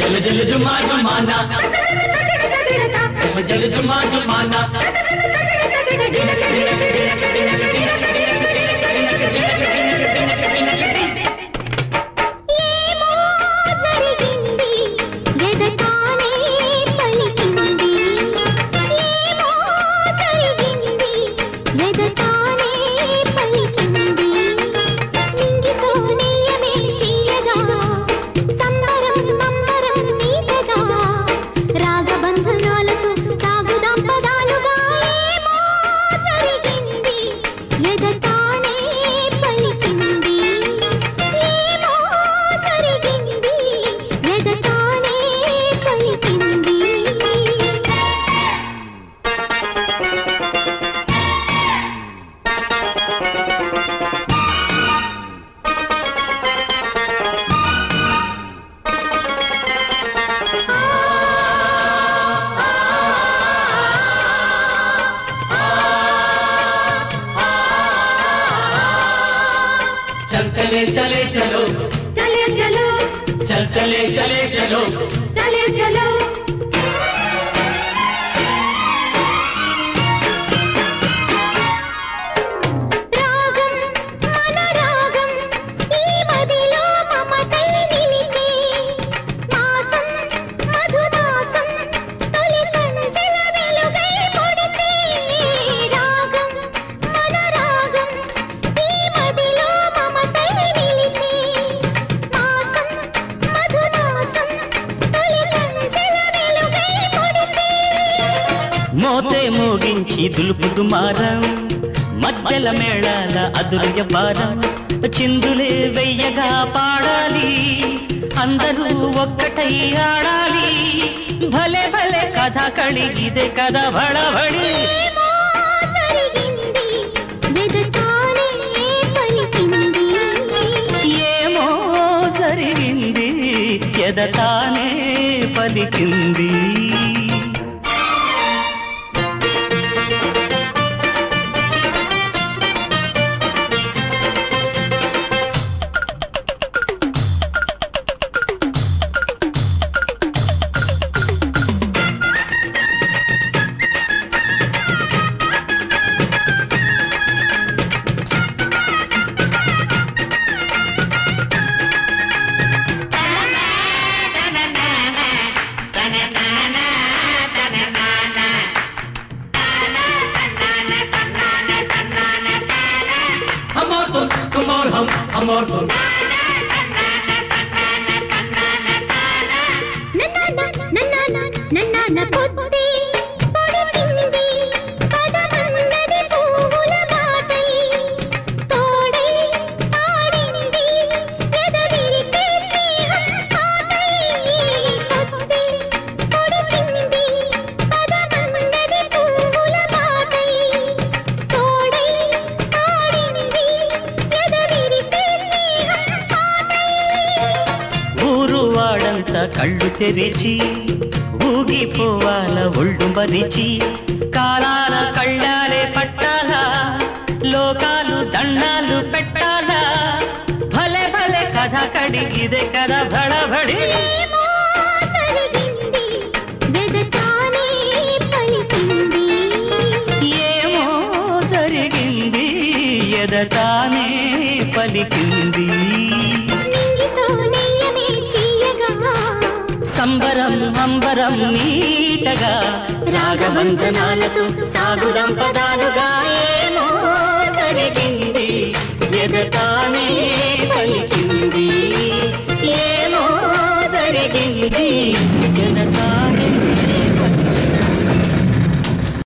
జలు జలు జుమా జుమానా జలు జుమా జుమానా ఏమో జరిగింది ఎదటానే పలికింది ఏమో జరిగింది ఎదటానే పలికింది నింగితో నీయమే చీయగా సంబరం మంబరం నీతగా రాగబంధనాలతో సాగుదాం పదాలుగా ఏమో జరిగింది ఎదటానే పలికింది ఏమో జరిగింది ఎదటానే పలికింది చల్ చలే చలే చలో చలే చలో చల్ చలే చలే చలో చలే చలో రాగం మన రాగం ఈ మదిలో మమతై నిలిచే మాసం మధుమాసం తొలి సంచల వెలుగై పొడిచే రాగం మన రాగం ఈ మదిలో మమతై నిలిచే మాసం మధుమాసం తొలి సంచల వెలుగై పొడిచే మోతే మోగించి దులుపుదు మారం మధ్యల మేళాల అదుర్య భారం చిందులే వెయ్యగా పాడాలి అందరూ ఒక్కటై ఆడాలి భలే భలే కథ కళిగిదే కథ భడబడి ఏమో జరిగింది ఎదటానే పలికింది ఏమో జరిగింది ఎదటానే పలికింది हम और तुम तुम और हम हम और तुम నన్నాన నన్నాన నన్నాన పొద్దే పొడిచింది పదమందది పువ్వుల బాటై తోడై ఆడింది ఎదవిరిసే స్నేహం పాటై పొద్దే పొడిచింది పదమందది పువ్వుల బాటై తోడై ఆడింది ఎదవిరిసే స్నేహం పాటై ఊరు వాడంతా కళ్ళు తెరిచి ఊగిపోవాల ఒళ్ళు మరిచి కాలాల కళ్ళాలే పట్టాలా లోకాలు దండాలు పెట్టాలా భలే భలే కథ కడిగిదే కథ భడబడి ఏమో జరిగింది ఎదటానే పలికింది ఏమో జరిగింది ఎదటానే పలికింది నింగితో నెయ్యమే చీయగా సంబరం అంబరం నీటగా రాగబంధనాలతో సాగుదం పదాలుగా ఏమో జరిగింది ఎదటానే పలికింది ఏమో జరిగింది ఎదటా